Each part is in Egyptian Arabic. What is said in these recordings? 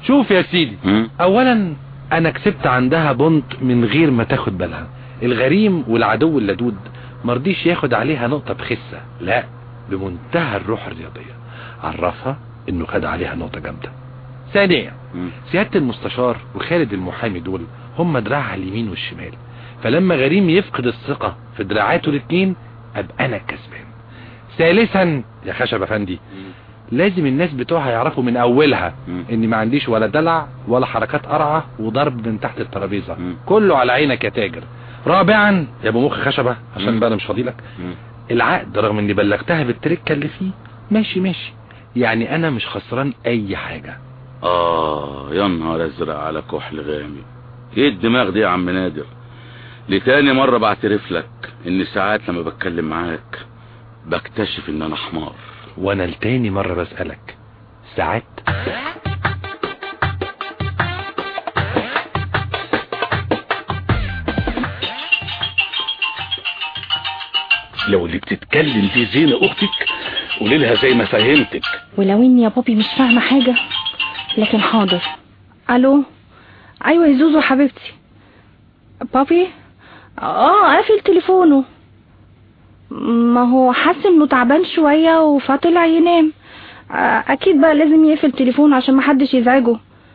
شوف يا سيدي مم. اولا انا كسبت عندها بونت من غير ما تاخد بالها الغريم والعدو اللدود مرضيش ياخد عليها نقطة بخسة لا بمنتهى الروح الرياضية عرفها انه خد عليها نقطة جامدة ثانيا مم. سيادة المستشار وخالد المحامي دول هم دراعها اليمين والشمال فلما غريم يفقد الثقة في دراعاته الاتنين ابقى انا الكسبان ثالثا يا خشب افندي لازم الناس بتوعها يعرفوا من اولها مم. اني ما عنديش ولا دلع ولا حركات قرعة وضرب من تحت الترابيزة مم. كله على عينك يا تاجر رابعا يا ابو مخ خشبة عشان مم. بقى انا مش فاضيلك مم. العقد رغم اني بلغتها بالتركة اللي فيه ماشي ماشي يعني انا مش خسران اي حاجة آه يا نهار أزرق على كحل غامي إيه الدماغ دي يا عم نادر لتاني مرة بعترف لك إن ساعات لما بتكلم معاك بكتشف إن أنا حمار وانا لتاني مرة بسألك ساعات لو اللي بتتكلم دي زينة اختك قولي لها زي ما فهمتك ولو اني يا بابي مش فاهمة حاجة لكن حاضر الو ايوه يا زوزو حبيبتي بابي اه قافل تليفونه ما هو حاسس انه تعبان شوية فطلع ينام آه، اكيد بقى لازم يقفل تليفونه عشان محدش يزعجه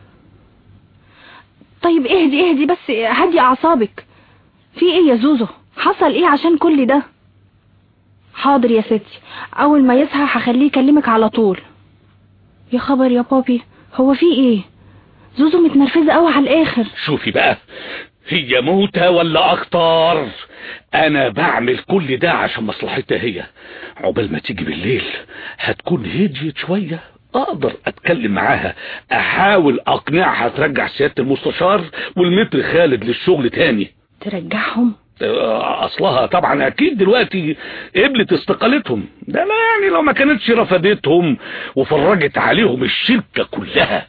طيب اهدي اهدي بس هدي اعصابك في ايه يا زوزو حصل ايه عشان كل ده حاضر يا ستي اول ما يصحى هخليه يكلمك على طول يا خبر يا بابي هو في ايه زوزو متنرفزه قوي على الاخر شوفي بقى هي موتة ولا اكتر انا بعمل كل ده عشان مصلحتها هي عقبال ما تيجي بالليل هتكون هديت شوية اقدر اتكلم معاها احاول اقنعها ترجع سيادة المستشار والمتر خالد للشغل تاني ترجعهم آه، اصلها طبعا اكيد دلوقتي قبلت استقالتهم ده لا يعني لو ما كانتش رفضتهم وفرجت عليهم الشركة كلها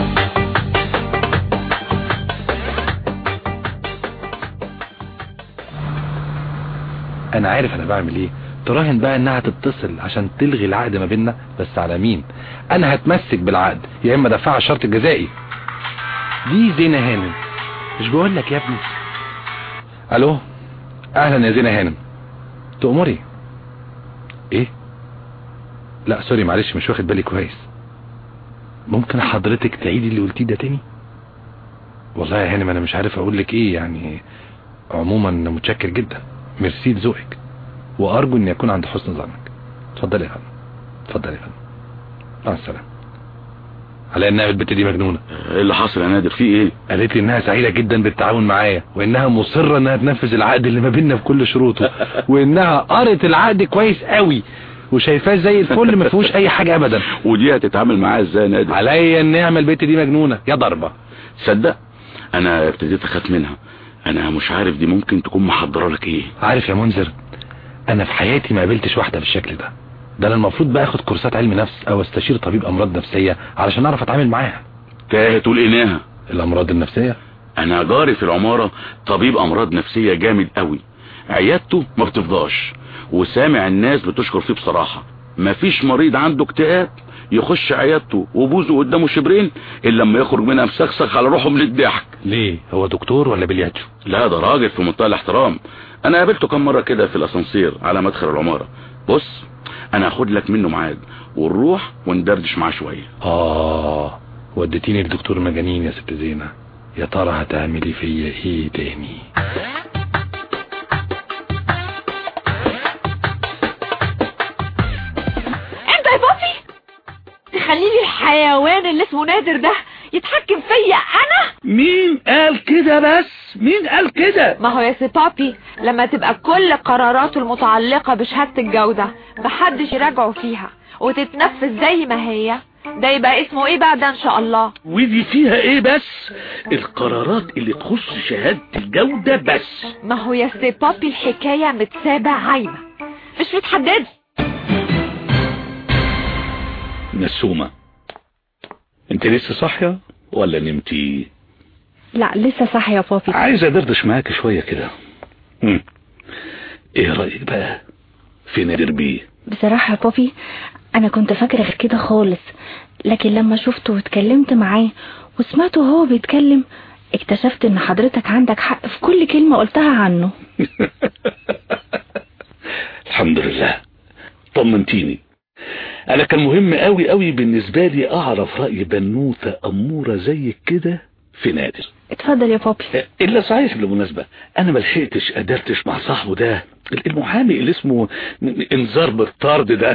انا عارف انا بعمل ايه تراهن بقى انها تتصل عشان تلغي العقد ما بيننا بس على مين انا هتمسك بالعقد يا اما دفعها الشرط الجزائي دي زينة هانم مش بقول لك يا ابني الو اهلا يا زينة هانم تأمري ايه لا سوري معلش مش واخد بالي كويس ممكن حضرتك تعيدي اللي قلتيه ده تاني والله يا هانم انا مش عارف اقول لك ايه يعني عموما أنا متشكر جدا ميرسي لذوقك وارجو ان يكون عند حسن ظنك اتفضلي يا فندم اتفضلي يا فندم مع السلامه على انها البت دي مجنونه ايه اللي حصل يا نادر في ايه قالت لي انها سعيده جدا بالتعاون معايا وانها مصره انها تنفذ العقد اللي ما بيننا بكل شروطه وانها قرت العقد كويس قوي وشايفاه زي الفل ما فيهوش اي حاجه ابدا ودي هتتعامل معاها ازاي يا نادر عليا النعمه البت دي مجنونه يا ضربه تصدق انا ابتديت اخاف منها انا مش عارف دي ممكن تكون محضره لك ايه عارف يا منذر انا في حياتي ما قابلتش واحده بالشكل ده ده انا المفروض بقى اخد كورسات علم نفس او استشير طبيب امراض نفسيه علشان اعرف اتعامل معاها تاهه تقول اناها الامراض النفسيه انا جاري في العمارة طبيب امراض نفسية جامد قوي عيادته ما بتفضاش وسامع الناس بتشكر فيه بصراحة مفيش مريض عنده اكتئاب يخش عيادته وبوزه قدامه شبرين الا لما يخرج منها مسخسخ على روحه من الضحك ليه هو دكتور ولا بلياتشو لا ده راجل في منتهى الاحترام انا قابلته كم مرة كده في الاسانسير على مدخل العمارة بص انا هاخد لك منه ميعاد ونروح وندردش معاه شوية اه وديتيني لدكتور مجانين يا ست زينة يا ترى هتعملي فيا ايه تاني انت يا بابي تخليلي الحيوان اللي اسمه نادر ده يتحكم فيا انا مين قال كده بس مين قال كده ما هو يا سي بابي لما تبقى كل قراراته المتعلقة بشهادة الجودة محدش يراجعه فيها وتتنفذ زي ما هي ده يبقى اسمه ايه بقى ده ان شاء الله ودي فيها ايه بس القرارات اللي تخص شهادة الجودة بس ما هو يا سي بابي الحكاية متسابة عايمة مش متحددة نسومة انت لسه صاحية ولا نمتي لا لسه صح يا بابي عايز ادردش معاك شوية كده مم. ايه رأيك بقى في نادر بيه بصراحة يا بابي انا كنت فاكرة غير كده خالص لكن لما شفته واتكلمت معاه وسمعته وهو بيتكلم اكتشفت ان حضرتك عندك حق في كل كلمة قلتها عنه الحمد لله طمنتيني انا كان مهم قوي قوي بالنسبة لي اعرف رأي بنوتة امورة زي كده في نادر اتفضل يا بابي الا صحيح بالمناسبة انا ما لحقتش قدرتش مع صاحبه ده المحامي اللي اسمه انذار بالطرد ده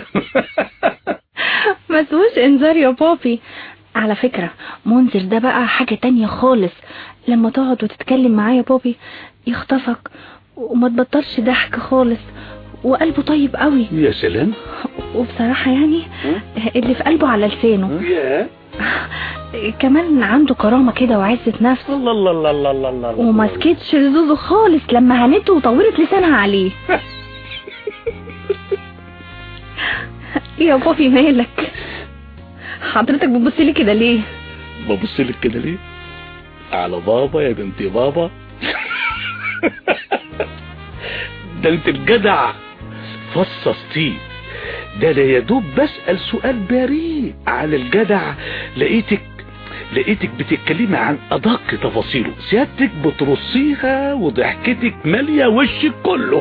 ما اسموش انذار يا بابي على فكرة منذر ده بقى حاجة تانية خالص لما تقعد وتتكلم معاه يا بابي يخطفك وما تبطلش ضحك خالص وقلبه طيب قوي يا سلام وبصراحة يعني اللي في قلبه على لسانه يا كمان عنده كرامة كده وعزة نفس الله الله الله الله الله الله وما سكتش زوزو خالص لما هنته وطولت لسانها عليه يا بابي مالك حضرتك بتبص لي كده ليه ببص لك كده ليه على بابا يا بنتي بابا ده انت الجدع فصصتيه ده لا يدوب بسأل سؤال بريء على الجدع لقيتك لقيتك بتتكلمي عن أدق تفاصيله سيادتك بترصيها وضحكتك مالية وشك كله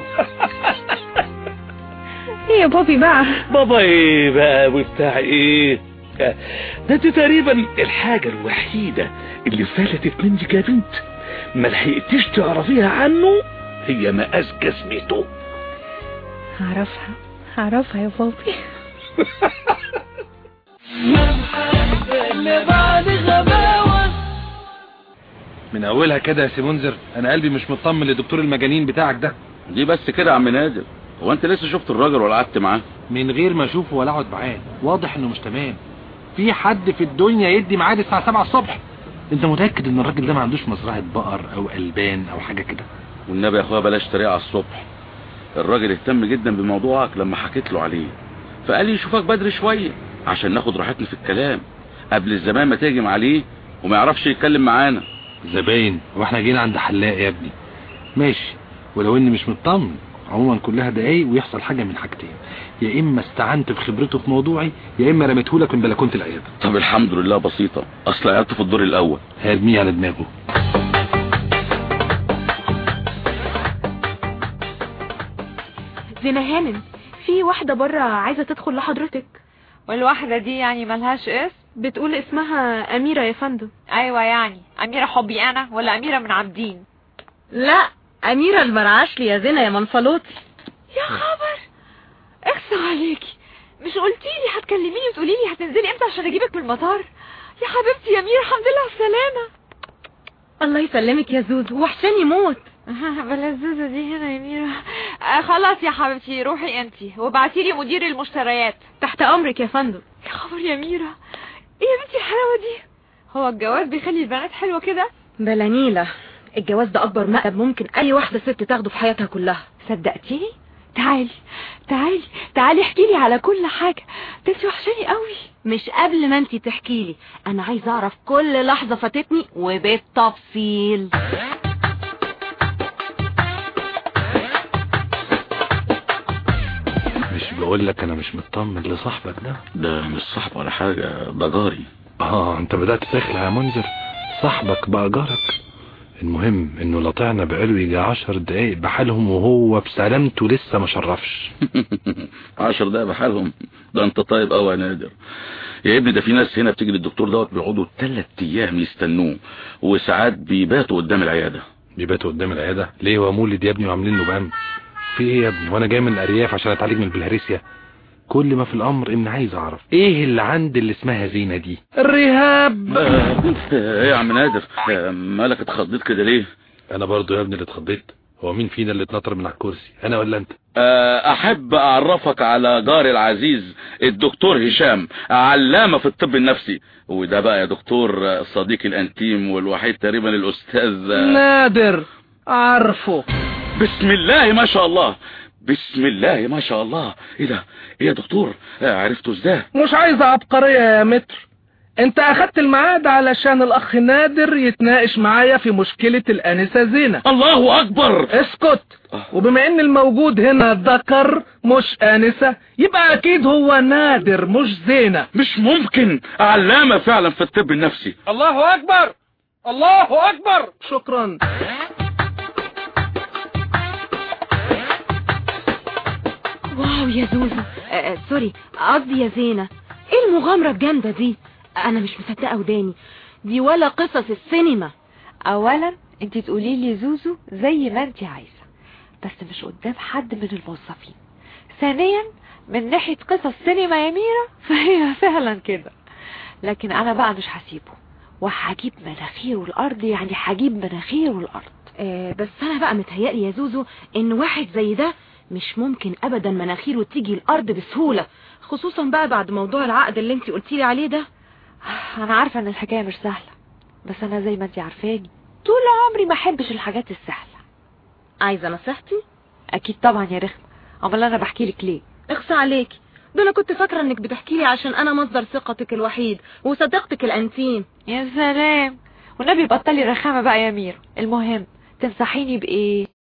ايه يا بابي بقى بابا ايه بقى وبتاع ايه ده انت تقريبا الحاجة الوحيدة اللي فلتت منك يا بنت ما لحقتيش تعرفيها عنه هي مقاس جسمته هعرفها هعرفها يا بابي من اولها كده يا سي منذر انا قلبي مش مطمن لدكتور المجانين بتاعك ده دي بس كده يا عم نادر هو انت لسه شفت الراجل ولا قعدت معاه من غير ما اشوفه ولا اقعد معاه واضح انه مش تمام في حد في الدنيا يدي ميعاد الساعه 7 الصبح انت متاكد ان الراجل ده ما عندوش مزرعه بقر او البان او حاجه كده والنبي يا اخويا بلاش تريق على الصبح الراجل اهتم جدا بموضوعك لما حكيت له عليه فقال لي يشوفك بدري شويه عشان ناخد راحتنا في الكلام قبل الزمان ما تهجم عليه وما يعرفش يتكلم معانا زباين واحنا جينا عند حلاق يا ابني ماشي ولو اني مش مطمن عموما كلها دقايق ويحصل حاجه من حاجتين يا اما استعنت بخبرته في موضوعي يا اما رميتهولك من بلكونه العياده طب الحمد لله بسيطه اصل عيادته في الدور الاول هرميه على دماغه زينة هانم في واحدة بره عايزة تدخل لحضرتك والواحدة دي يعني ملهاش اسم بتقول اسمها أميرة يا فندم ايوه يعني اميرة حبي انا ولا اميرة من عابدين لا أميرة المرعشلي يا زينة يا منفلوطي يا خبر اخسى عليكي مش قلتي لي هتكلميني وتقولي لي هتنزلي امتى عشان اجيبك من المطار يا حبيبتي يا اميرة الحمد لله على السلامة الله يسلمك يا زوزو وحشاني موت بلا الزوزة دي هنا يا اميرة آه خلاص يا حبيبتي روحي انتي وابعتي لي مدير المشتريات تحت أمرك يا فندم يا خبر يا اميرة ايه يا بنتي الحلاوة دي هو الجواز بيخلي البنات حلوة كده بلا نيلة الجواز ده أكبر مقلب ممكن أي واحدة ست تاخده في حياتها كلها صدقتيني تعالي تعالي تعالي احكي لي على كل حاجة ده انتي وحشاني قوي مش قبل ما انتي تحكي لي أنا عايزة أعرف كل لحظة فاتتني وبالتفصيل مش بقول لك انا مش مطمن لصاحبك ده ده مش صاحب ولا حاجه ده جاري اه انت بدأت تخلع يا منذر صاحبك بقى جارك المهم انه لطعنا بقاله يجي عشر دقايق بحالهم وهو بسلامته لسه ما شرفش عشر دقايق بحالهم ده انت طيب قوي يا نادر يا ابني ده في ناس هنا بتيجي للدكتور دوت بيقعدوا ثلاث ايام يستنوه وساعات بيباتوا قدام العياده بيباتوا قدام العياده ليه هو مولد يا ابني وعاملين له بام في ايه يا ابني وانا جاي من الارياف عشان اتعالج من البلهارسيا كل ما في الامر ان عايز اعرف ايه اللي عند اللي اسمها زينة دي الرهاب ايه يا عم نادر آه، مالك اتخضيت كده ليه انا برضو يا ابني اللي اتخضيت هو مين فينا اللي اتنطر من على الكرسي انا ولا انت آه، احب اعرفك على جاري العزيز الدكتور هشام علامة في الطب النفسي وده بقى يا دكتور آه، صديقي الانتيم والوحيد تقريبا الاستاذ آه، نادر عارفه بسم الله ما شاء الله بسم الله ما شاء الله ايه ده ايه يا دكتور آه، عرفته ازاي مش عايز عبقرية يا متر انت اخدت الميعاد علشان الاخ نادر يتناقش معايا في مشكلة الانسة زينة الله اكبر اسكت وبما ان الموجود هنا ذكر مش انسة يبقى اكيد هو نادر مش زينة مش ممكن علامة فعلا في الطب النفسي الله اكبر الله اكبر شكرا واو يا زوزو آه آه، سوري قصدي يا زينة ايه المغامرة الجامدة دي انا مش مصدقة وداني دي ولا قصص السينما اولا انت تقولي لي زوزو زي ما انت عايزة بس مش قدام حد من الموظفين ثانيا من ناحية قصص سينما يا ميرا فهي فعلا كده لكن انا بقى مش هسيبه وهجيب مناخيره الارض يعني هجيب مناخيره الارض آه بس انا بقى متهيألي يا زوزو ان واحد زي ده مش ممكن ابدا مناخيره تيجي الارض بسهولة خصوصا بقى بعد موضوع العقد اللي انت قلتيلي عليه ده انا عارفة ان الحكاية مش سهلة بس انا زي ما انت عارفاني طول عمري ما احبش الحاجات السهلة عايزة نصيحتي اكيد طبعا يا رخمة امال انا بحكي لك ليه اخصى عليكي ده انا كنت فاكرة انك بتحكي لي عشان انا مصدر ثقتك الوحيد وصديقتك الانتيم يا سلام والنبي بطلي رخامة بقى يا ميرا المهم تنصحيني بايه